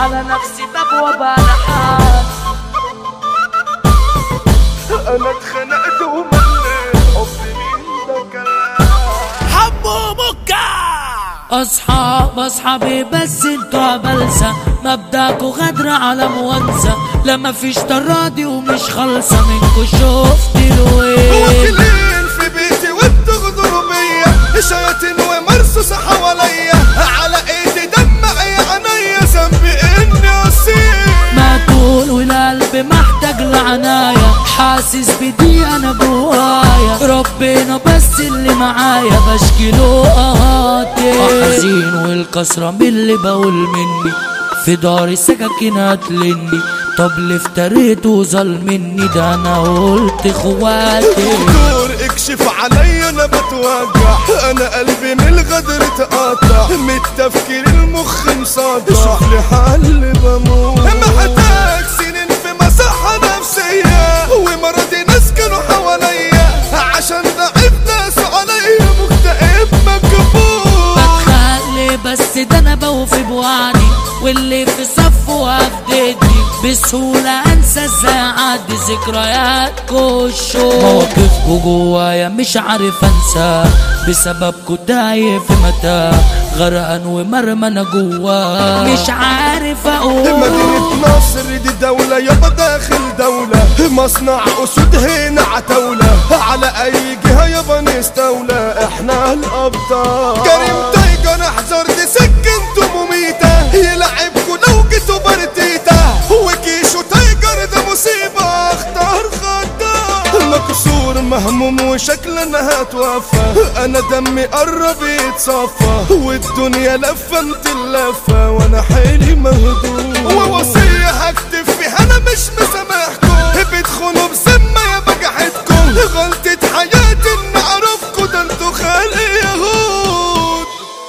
على نفسي بابوة بلحان انا اتخنقت ومليت حبي مين ده كلام حمو مكة اصحاب اصحابي بس انتوا بلسة مبداكوا غدر على موانسة لما فيش تراضي ومش خالصة منكوا شفت الويل واكلين في بيتي وبتغدروا بيا شياطين ومرصوصة حواليا على ايدي دمعي عينيا ذنبي اني اصيل مقتول والقلب محتاج لعناية حاسس بدي انا جوايا ربنا بس اللي معايا بشكي له قهاتي حزين والكسرة من اللي بقول مني في داري سكاكين هتلني طب اللي افتريته وظل مني ده انا قلت اخواتي دور اكشف عليا انا بتوجع انا قلبي من الغدر اتقطع من التفكير المخ مصدع شوف لي حل بموت محتاج سنين في مساحة نفسية ومرضي ناس كانوا حواليا عشان ضعيف ناس عليا مكتئب مكبوت بتخلي بس ده انا بوفي بوعدي واللي في صفه هفددني بسهولة انسى ازاي اعدي ذكرياتكو الشوق مواقفكو جوايا مش عارف انسى بسببكو تايه في متاه غرقان ومرمى انا جواه مش عارف اقول مدينة نصر دي دولة يابا داخل دولة مصنع أسود هنا عتولة على أي جهة يابا نستولى احنا الأبطال كريم تايجر احذر دي سكنته مميتة يلعبكوا لو جيتوا بارتيتا وكيشو تايجر ده مصيبة اختار خطار مكسور مهموم وشكلنا هتوفى انا دمي قرب يتصفى والدنيا لفة انت اللفة وانا حيلي مهدوم ووصية هكتب فيها انا مش مسامحكم بتخونوا بسمة يا بجحتكم غلطة حياتي ان اعرفكم ده انتوا خلق يهود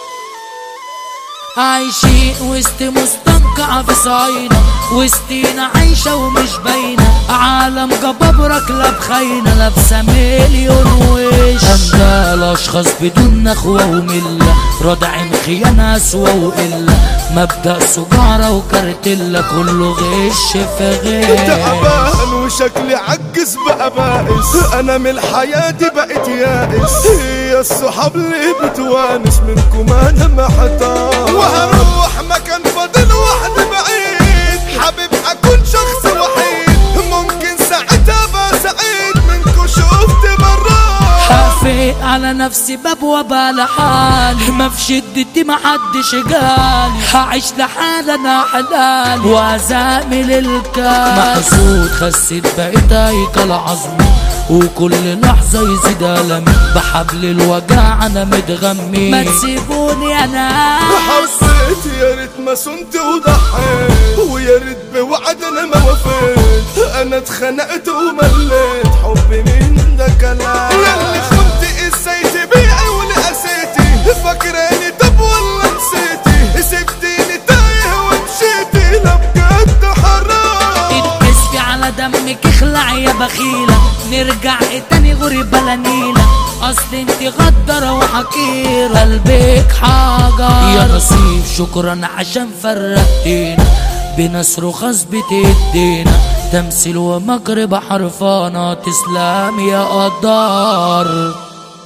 عايشين وسط مستنقع في صعيدة وسطينا عايشة ومش باينة عالم جبابرة كلاب خاينة لابسة مليون وش أمثال أشخاص بدون نخوة وملة رادعين خيانة أسوأ وقلة مبدأ سجارة وكارتيلا كله غش في غش تعبان وشكلي عجز بقى بائس انا من الحياة دي بقيت يائس هي الصحاب اللي بتوانس منكم انا محتار وهروح مكان فاضل واحد بعيد حابب اكون شخص وحيد ممكن ساعتها ابقى سعيد منكم شفت مرات حافق على نفسي باب وبال حالي ما في شدتي ما حدش جالي هعيش لحالي انا حلال وازامل الكال محسود خسيت بقيت هيكل عظمي وكل لحظة يزيد ألمي بحبل الوجع أنا متغمي ما تسيبوني أنا حسيت يا ريت ما صنت وضحيت ويا ريت بوعد انا ما وفيت انا اتخنقت ومليت حبي من ده كلام ياللي خنت ازاي تبيعي ولقسيتي فاكراني طب ولا نسيتي سبتيني تايه ومشيتي لا بجد حرام اتكسفي على دمك اخلع يا بخيلة نرجع تاني غري بلا نيلة اصل انت غدرة وحقيرة قلبك حجر يا نصيب شكرا عشان فرقتينا بناس رخص بتدينا تمثيل ومكر بحرفانة تسلم يا قدار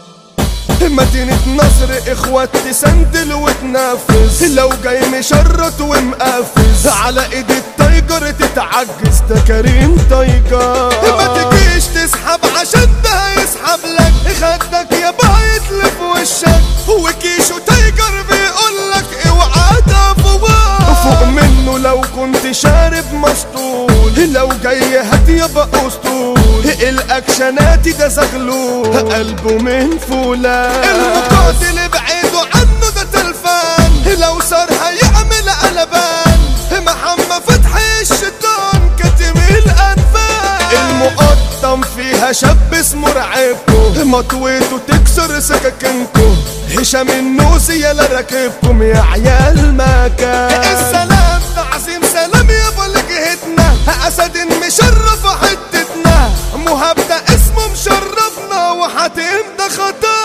مدينة نصر اخوات تسندل وتنفذ لو جاي مشرط ومقفز على ايد التايجر تتعجز ده كريم تايجر ما تجيش تسحب عشان ده هيسحب لك خدك يا يتلف وشك وكيشو تايجر بيقولك اوعى تفوق فوق منه لو كنت شارب مسطول لو جاي هات يبقى اسطول الاكشنات ده زغلول قلبه من فولا المقاتل بعيده عنه ده تلفان لو صار هيعمل قلبان محمد فتحي الشيطان كاتم الانفان المقطم فيها شاب اسمه رعبكم مطويته تكسر سكاكينكم هشام النوسي يلا راكبكم يا عيال مكان السلام تعظيم سلام يابا لجهتنا اسد مشرف حتتنا مهاب ده اسمه مشرفنا وحاتم ده خطر